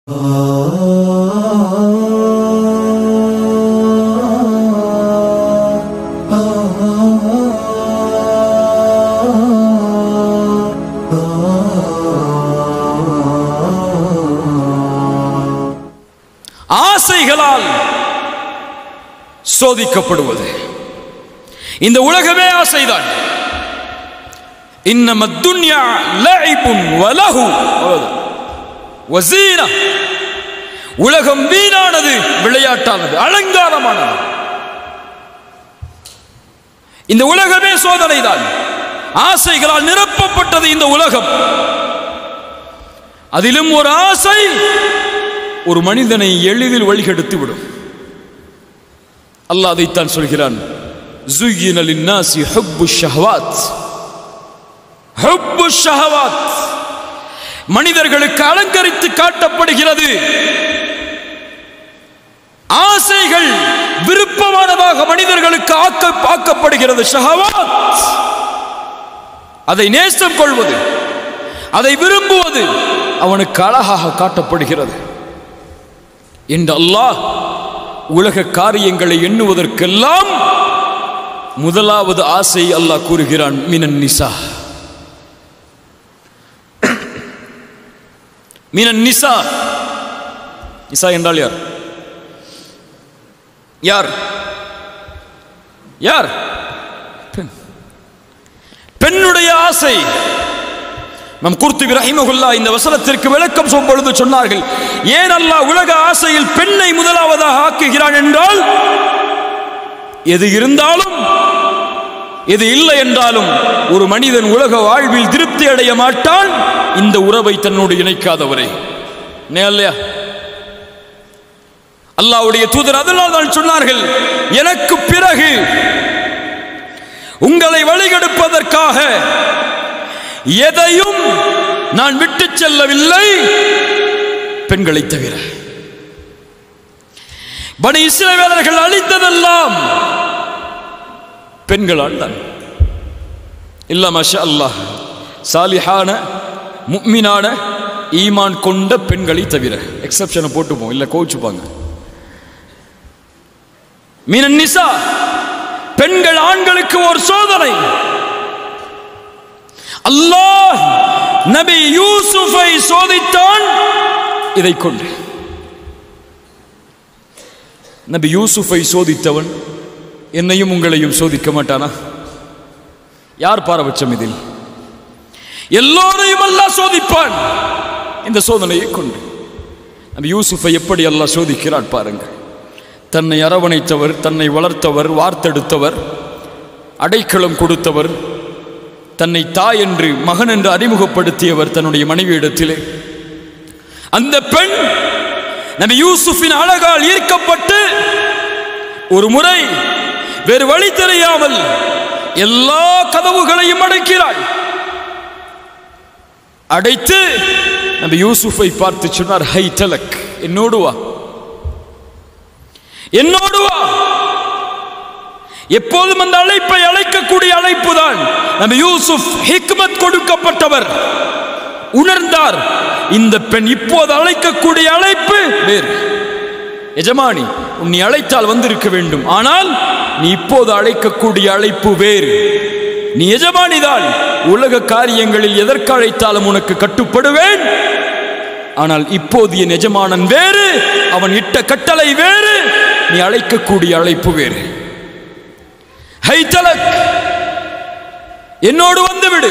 ஆசைகளால் சோதிக்கப்படுவது இந்த உலகமே ஆசைதான் இன்னம துன்யா லஐபுன் வலஹு அவ்வளவுதான். வசீனா உலகம் வீணானது விளையாட்டானது அலங்காரமானது இந்த உலகமே சோதனைதான் ஆசைகளால் நிரப்பப்பட்டது இந்த உலகம் அதிலும் ஒரு ஆசை ஒரு மனிதனை எளிதில் வழிகெடுத்து விடும் அல்லாஹ் அதைத்தான் சொல்கிறான் زُيِّنَ لِلنَّاسِ حُبُّ الشَّهَوَاتِ حُبُّ الشَّهَوَاتِ மனிதர்களுக்கு அலங்கரித்து காட்டப்படுகிறது ஆசைகள் விருப்பமானதாக மனிதர்களுக்கு ஆக்க ஆக்கப்படுகிறது ஷஹவாத் அதை நேசம் கொள்வது அதை விரும்புவது அவனுக்கு அழகாக காட்டப்படுகிறது என்று அல்லாஹ் உலக காரியங்களை எண்ணுவதற்கெல்லாம் முதலாவது ஆசை அல்லாஹ் கூறுகிறான் மினன் நிசா மினன் நிசா நிசா என்றால் யார் யார் யார் பெண் பெண்ணுடைய ஆசை நம் குர்த்துபி ரஹிமகுல்லா இந்த வசனத்திற்கு விளக்கம் சொல்லும் பொழுது சொன்னார்கள் ஏன் அல்லாஹ் உலக ஆசையில் பெண்ணை முதலாவதாக ஆக்குகிறான் என்றால் எது இருந்தாலும் எது இல்லை என்றாலும் ஒரு மனிதன் உலக வாழ்வில் திருப்தி அடைய மாட்டான் இந்த உறவை தன்னோடு இணைக்காதவரை இல்லையா அல்லாவுடைய தூதர் அதனால் தான் சொன்னார்கள் எனக்கு பிறகு உங்களை வழிகெடுப்பதற்காக எதையும் நான் விட்டு செல்லவில்லை பெண்களை தவிர பனி இஸ்ரவேலர்கள் அழித்ததெல்லாம் பெண்களால் தான் இல்ல மஷா அல்லாஹ் சாலிஹான முக்மினான ஈமான் கொண்ட பெண்களை தவிர எக்ஸப்ஷனை போட்டுப்போம் இல்ல கோச்சுப்பாங்க மீனன் நிசா பெண்கள் ஆண்களுக்கு ஒரு சோதனை அல்லாஹ் நபி யூசுஃபை சோதித்தான் இதை கொண்டு நபி யூசுஃபை சோதித்தவன் என்னையும் உங்களையும் சோதிக்க மாட்டானா யார் பாரபட்சம் இதில் எல்லோரையும் அல்லாஹ் சோதிப்பான் இந்த சோதனையை கொண்டு நபி யூசுஃபை எப்படி அல்லாஹ் சோதிக்கிறான் பாருங்கள் தன்னை அரவணைத்தவர் தன்னை வளர்த்தவர் வார்த்தெடுத்தவர் அடைக்கலம் கொடுத்தவர் தன்னை தாய் என்று மகன் என்று அறிமுகப்படுத்தியவர் தன்னுடைய மனைவியிடத்திலே அந்த பெண் நபி யூசுஃபின் அழகால் ஈர்க்கப்பட்டு ஒரு முறை வேறு வழி தெரியாமல் எல்லா கதவுகளையும் அடைக்கிறாள் அடைத்து நபி யூசுஃபை பார்த்து சொன்னார் ஹை தலக் என்னோடு வா என்னோடு வா எப்போதும் அந்த அழைப்பை அழைக்கக்கூடிய அழைப்பு தான் நம்ம யூசுப் ஹிக்மத் கொடுக்கப்பட்டவர் உணர்ந்தார் இந்த பெண் இப்போது அழைக்கக்கூடிய அழைப்பு வேறு எஜமானி உன்னை அழைத்தால் வந்திருக்க வேண்டும் ஆனால் நீ இப்போது அழைக்கக்கூடிய அழைப்பு வேறு நீ எஜமானிதான் உலக காரியங்களில் எதற்கு அழைத்தாலும் உனக்கு கட்டுப்படுவேன் ஆனால் இப்போது என் எஜமானன் வேறு அவன் இட்ட கட்டளை வேறு நீ அழைக்கக்கூடிய அழைப்பு வேறு ஹைத்தலக் என்னோடு வந்துவிடு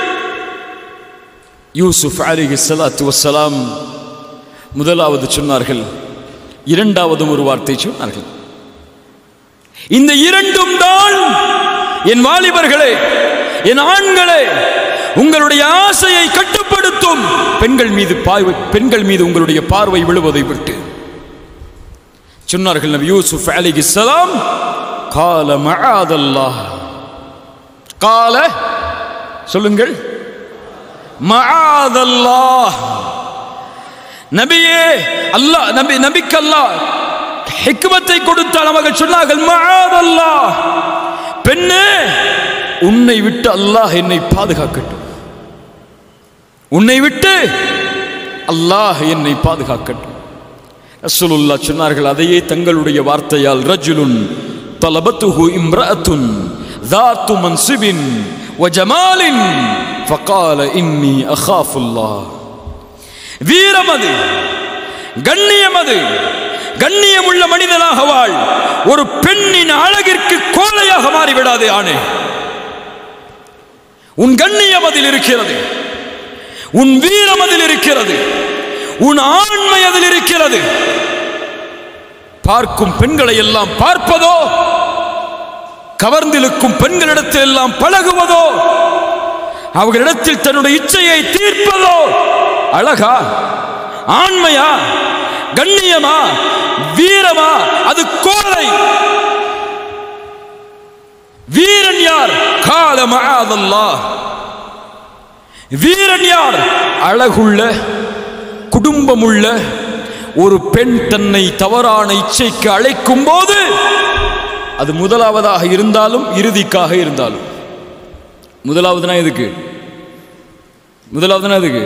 யூசுப் அலிஹி சலாத்து வசலாம் முதலாவது சொன்னார்கள் இரண்டாவதும் ஒரு வார்த்தை சொன்னார்கள் இந்த இரண்டும் தான் என் வாலிபர்களே என் ஆண்களே உங்களுடைய ஆசையை கட்டுப்படுத்தும் பெண்கள் மீது பார்வை பெண்கள் மீது உங்களுடைய பார்வை விழுவதை விட்டு சொன்னார்கள் நபி யூசுப் அலிஹி சலாம் கால மஆதல்லாஹ் கால சொல்லுங்கள் மஆதல்லாஹ் நபியே அல்லாஹ் நபி நபிக்கு அல்லாஹ் ஹிக்மத்தை கொடுத்தால் அவர்கள் சொன்னார்கள் மஆதல்லாஹ் பெண்ணே உன்னை விட்டு அல்லாஹ் என்னை பாதுகாக்கட்டும் உன்னை விட்டு அல்லாஹ் என்னை பாதுகாக்கட்டும் ரசூலுல்லா சொன்னார்கள் அதையே தங்களுடைய வார்த்தையால் ரஜுலுன் தலபத்துஹு இம்ரஅத்துன் ذات منصب وجمال فقال إني أخاف الله வீரம் அது கண்ணியம் அது கண்ணியம் உள்ள மனிதனாக வாழ் ஒரு பெண்ணின் அழகிற்கு கோலையாக மாறிவிடாதே ஆணே உன் கண்ணியம் அதில் இருக்கிறது உன் வீரம் அதில் இருக்கிறது உன் ஆண்மை அதில் இருக்கிறது பார்க்கும் பெண்களை எல்லாம் பார்ப்பதோ கவர்ந்திருக்கும் பெண்களிடத்தில் எல்லாம் பழகுவதோ அவர்களிடத்தில் தன்னுடைய இச்சையை தீர்ப்பதோ அழகா ஆண்மையா கண்ணியமா வீரமா அது கோலை வீரன் யார் கால மகாதல்லாஹ் வீரன் யார் அழகுள்ள குடும்பமுள்ள ஒரு பெண் தன்னை தவறான இச்சைக்கு அழைக்கும் போது அது முதலாவதாக இருந்தாலும் இறுதிக்காக இருந்தாலும் முதலாவதுனா எதுக்கு முதலாவதுனா எதுக்கு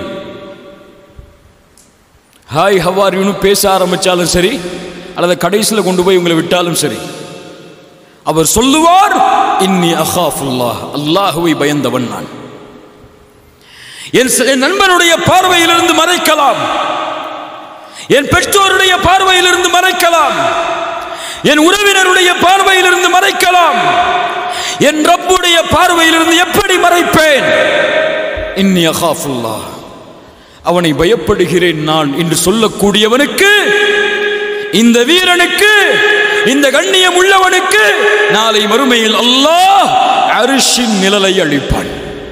ஹாய் ஹவார் யூனு பேச ஆரம்பிச்சாலும் சரி அல்லது கடைசியில் கொண்டு போய் உங்களை விட்டாலும் சரி அவர் சொல்லுவார் இன்னி அஹாஃபுல்லாஹ் அல்லாஹுவை பயந்தவன் நான் என் ச- என் நண்பனுடைய பார்வையிலிருந்து மறைக்கலாம் என் பெற்றோருடைய பார்வையிலிருந்து மறைக்கலாம் என் உறவினருடைய பார்வையிலிருந்து மறைக்கலாம் என் ரப்புடைய பார்வையிலிருந்து எப்படி மறைப்பேன் இன்னி அகாஃபுல்லாஹ் அவனை பயப்படுகிறேன் நான் என்று சொல்லக்கூடியவனுக்கு இந்த வீரனுக்கு இந்த கண்ணியம் உள்ளவனுக்கு நாளை மறுமையில் அல்லாஹ் அரிசின் நிழலை அளிப்பான்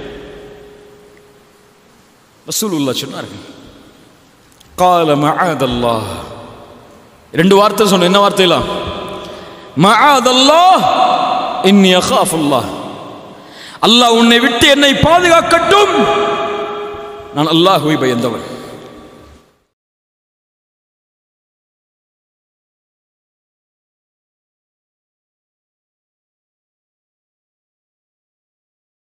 ரசூலுல்லாஹ் சொன்னார்கள் கால மஅதல்லாஹ் ரெண்டு வார்த்தை சொன்ன என்ன வார்த்தையெல்லாம் மஅதல்லாஹ் இன்னி அகாஃபுல்லாஹ் அல்லாஹ் உன்னை விட்டு என்னை பாதுகாக்கட்டும் நான் அல்லாஹுவை பயந்தவன்